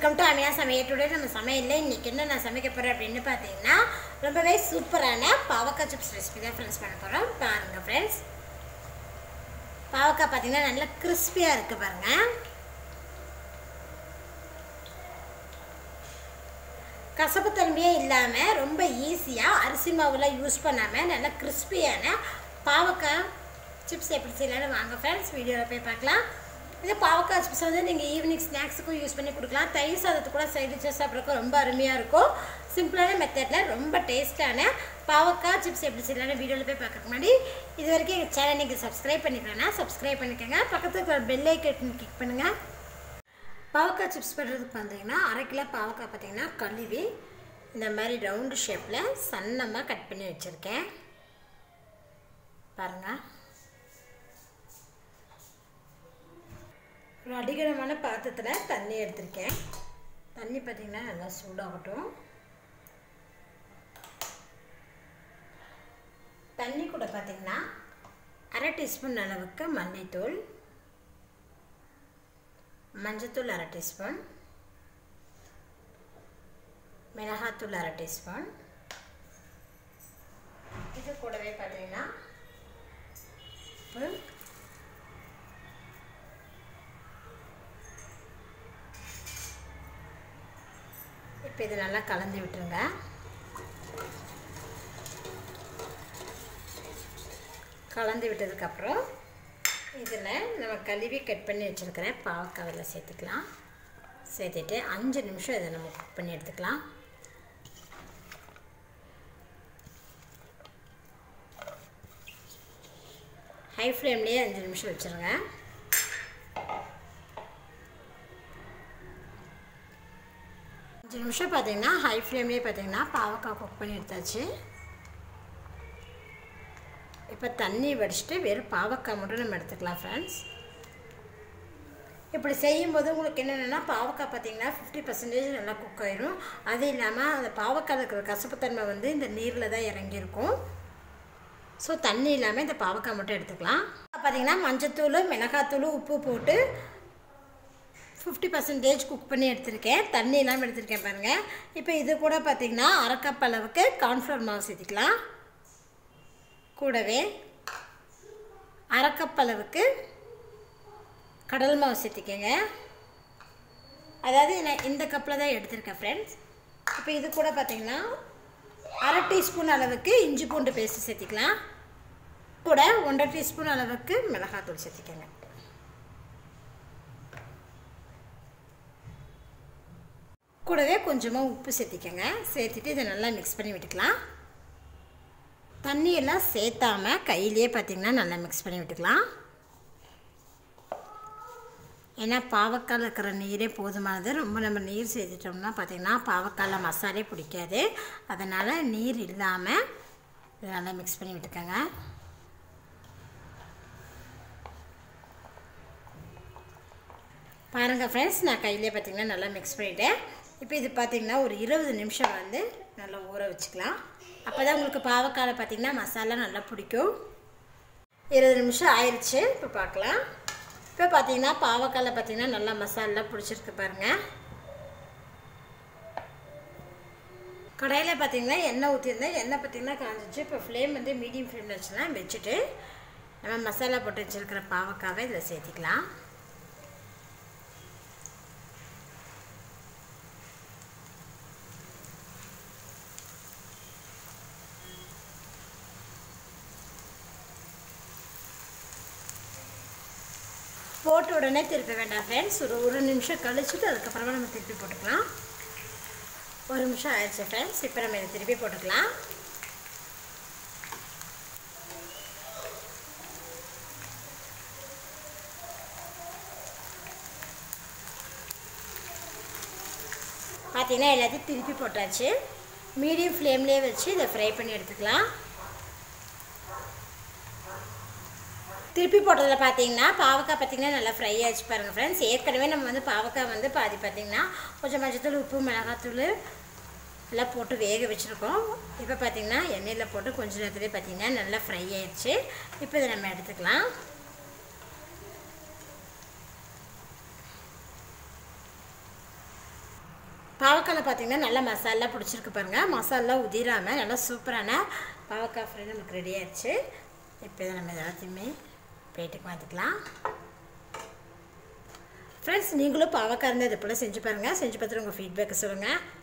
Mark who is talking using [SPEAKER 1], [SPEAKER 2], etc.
[SPEAKER 1] welcome to அமியா சமையல் நம்ம சமையலில் இன்றைக்கி என்ன நான் சமைக்க போகிறேன் அப்படின்னு பார்த்தீங்கன்னா ரொம்பவே சூப்பரான பாவக்காய் சிப்ஸ் ரெசிபி தான் ஃப்ரெண்ட்ஸ் பண்ண போகிறோம் பாருங்கள் ஃப்ரெண்ட்ஸ் பாவக்காய் பார்த்தீங்கன்னா நல்லா கிறிஸ்பியாக இருக்குது பாருங்கள் கசப்பு தன்மையே இல்லாமல் ரொம்ப ஈஸியாக அரிசி மாவுலாம் யூஸ் பண்ணாமல் நல்லா கிறிஸ்பியான பாவக்காய் சிப்ஸ் எப்படி செய்யலாம்னு வாங்க ஃப்ரெண்ட்ஸ் வீடியோவில் போய் பார்க்கலாம் இது பாவக்காய் சிப்ஸ் வந்து நீங்கள் ஈவினிங் ஸ்நாக்ஸுக்கும் யூஸ் பண்ணி கொடுக்கலாம் தயிர் சாதத்துக்கு கூட சைடு டிஷ்ஷாக சாப்பிட்றதுக்கு ரொம்ப அருமையாக இருக்கும் சிம்பிளான மெத்தடில் ரொம்ப டேஸ்ட்டான பாவக்காய் சிப்ஸ் எப்படி செய்யலாம்னு வீடியோவில் போய் பார்க்கறதுக்கு முன்னாடி இது வரைக்கும் எங்கள் சேனல் நீங்கள் சப்ஸ்கிரைப் பண்ணிக்கிறேன்னா சப்ஸ்கிரைப் பண்ணிக்கோங்க பக்கத்துக்கு ஒரு பெல் ஐக்கன் கிளிக் பண்ணுங்கள் பாவக்காய் சிப்ஸ் பண்ணுறதுக்கு பார்த்தீங்கன்னா அரை கிலோ பாவக்காய் பார்த்தீங்கன்னா கழுவி இந்த மாதிரி ரவுண்டு ஷேப்பில் சன்னமாக கட் பண்ணி வச்சுருக்கேன் பாருங்கள் ஒரு அடிகனமான பாத்திரத்தில் தண்ணி எடுத்திருக்கேன் தண்ணி பார்த்திங்கன்னா நல்லா சூடாகட்டும் தண்ணி கூட பார்த்திங்கன்னா அரை டீஸ்பூன் அளவுக்கு மல்லித்தூள் மஞ்சத்தூள் அரை டீஸ்பூன் மிளகாத்தூள் அரை டீஸ்பூன் இது கூடவே பார்த்தீங்கன்னா உப்பு இப்போ இது நல்லா கலந்து விட்டுருங்க கலந்து விட்டதுக்கப்புறம் இதில் நம்ம கழுவி கட் பண்ணி வச்சுருக்கிற பாவக்காவில் சேர்த்துக்கலாம் சேர்த்துட்டு அஞ்சு நிமிஷம் இதை நம்ம குக் பண்ணி எடுத்துக்கலாம் ஹை ஃப்ளேம்லேயே அஞ்சு நிமிஷம் வச்சுருங்க அஞ்சு நிமிஷம் பார்த்தீங்கன்னா ஹை ஃப்ளேம்லேயே பார்த்தீங்கன்னா பாவக்காய் குக் பண்ணி எடுத்தாச்சு இப்போ தண்ணி வடிச்சிட்டு வெறும் பாவக்காய் மட்டும் நம்ம எடுத்துக்கலாம் ஃப்ரெண்ட்ஸ் இப்படி செய்யும்போது உங்களுக்கு என்னென்னா பாவக்காய் பார்த்தீங்கன்னா ஃபிஃப்டி பர்சன்டேஜ் நல்லா குக் ஆயிரும் அது இல்லாமல் அந்த பாவக்காயில் இருக்கிற கசப்புத்தன்மை வந்து இந்த நீரில் தான் இறங்கியிருக்கும் ஸோ தண்ணி இல்லாமல் இந்த பாவக்காய் மட்டும் எடுத்துக்கலாம் பார்த்தீங்கன்னா மஞ்சத்தூள் மிளகாத்தூள் உப்பு போட்டு ஃபிஃப்டி பர்சன்டேஜ் குக் பண்ணி எடுத்திருக்கேன் தண்ணி இல்லாமல் எடுத்திருக்கேன் பாருங்கள் இப்போ இது கூட பார்த்திங்கன்னா அரை கப் அளவுக்கு கார்ன்ஃப்ளவர் மாவு சேர்த்திக்கலாம் கூடவே அரை கப் அளவுக்கு கடல் மாவு சேர்த்திக்கங்க அதாவது நான் இந்த கப்பில் தான் எடுத்திருக்கேன் ஃப்ரெண்ட்ஸ் இப்போ இது கூட பார்த்திங்கன்னா அரை டீஸ்பூன் அளவுக்கு இஞ்சி பூண்டு பேஸ்ட்டு சேர்த்திக்கலாம் கூட ஒன்றரை டீஸ்பூன் அளவுக்கு மிளகாத்தூள் சேர்த்திக்கங்க கூடவே கொஞ்சமாக உப்பு சேர்த்திக்கங்க சேர்த்துட்டு இதை நல்லா மிக்ஸ் பண்ணி விட்டுக்கலாம் தண்ணியெல்லாம் சேர்த்தாம கையிலே பார்த்திங்கன்னா நல்லா மிக்ஸ் பண்ணி விட்டுக்கலாம் ஏன்னா பாவக்காயில் இருக்கிற நீரே போதுமானது ரொம்ப நம்ம நீர் சேர்த்துட்டோம்னா பார்த்திங்கன்னா பாவக்காயில் மசாலே பிடிக்காது அதனால் நீர் இல்லாமல் இதை நல்லா மிக்ஸ் பண்ணி விட்டுக்கோங்க பாருங்கள் ஃப்ரெண்ட்ஸ் நான் கையிலே பார்த்திங்கன்னா நல்லா மிக்ஸ் பண்ணிவிட்டேன் இப்போ இது பார்த்திங்கன்னா ஒரு இருபது நிமிஷம் வந்து நல்லா ஊற வச்சுக்கலாம் அப்போ தான் உங்களுக்கு பாவக்காயில் பார்த்திங்கன்னா மசாலா நல்லா பிடிக்கும் இருபது நிமிஷம் ஆயிடுச்சு இப்போ பார்க்கலாம் இப்போ பார்த்தீங்கன்னா பாவக்காயில் பார்த்திங்கன்னா நல்லா மசாலா பிடிச்சிருக்கு பாருங்கள் கடையில் பார்த்திங்கன்னா எண்ணெய் ஊற்றிருந்தேன் எண்ணெய் பார்த்திங்கன்னா காஞ்சிச்சு இப்போ ஃப்ளேம் வந்து மீடியம் ஃப்ளேமில் வச்சுலாம் வச்சுட்டு நம்ம மசாலா போட்டு வச்சுருக்கிற பாவக்காவை இதில் சேர்த்திக்கலாம் போட்ட உடனே திருப்ப வேண்டாம் ஃப்ரெண்ட்ஸ் ஒரு ஒரு நிமிஷம் கழிச்சுட்டு அதுக்கப்புறமா நம்ம திருப்பி போட்டுக்கலாம் ஒரு நிமிஷம் ஆயிடுச்சு ஃப்ரெண்ட்ஸ் இப்போ நம்ம இதை திருப்பி போட்டுக்கலாம் பார்த்தீங்கன்னா எல்லாத்தையும் திருப்பி போட்டாச்சு மீடியம் ஃப்ளேம்லேயே வச்சு இதை ஃப்ரை பண்ணி எடுத்துக்கலாம் திருப்பி போட்டதில் பார்த்தீங்கன்னா பாவக்காய் பார்த்திங்கன்னா நல்லா ஃப்ரை ஆச்சு பாருங்கள் ஃப்ரெண்ட்ஸ் ஏற்கனவே நம்ம வந்து பாவக்காய் வந்து பாதி பார்த்திங்கன்னா கொஞ்சம் மஞ்சத்தூள் உப்பு மிளகாத்தூள் எல்லாம் போட்டு வேக வச்சுருக்கோம் இப்போ பார்த்திங்கன்னா எண்ணெயில் போட்டு கொஞ்ச நேரத்துலேயே பார்த்திங்கன்னா நல்லா ஃப்ரை ஆயிடுச்சு இப்போ இதை நம்ம எடுத்துக்கலாம் பாவக்காயில் பார்த்தீங்கன்னா நல்லா மசாலா பிடிச்சிருக்கு பாருங்கள் மசாலா உதிராமல் நல்லா சூப்பரான பாவக்காய் ஃப்ரை நமக்கு ரெடி ஆயிடுச்சு இப்போ இதை நம்ம எல்லாத்தையுமே பிளேட்டுக்கு மாற்றிக்கலாம் ஃப்ரெண்ட்ஸ் நீங்களும் பாவக்காய் இருந்தால் இது போல் செஞ்சு பாருங்கள் செஞ்சு பார்த்துட்டு உங்கள் ஃபீட்பேக்கை சொல்லுங்கள்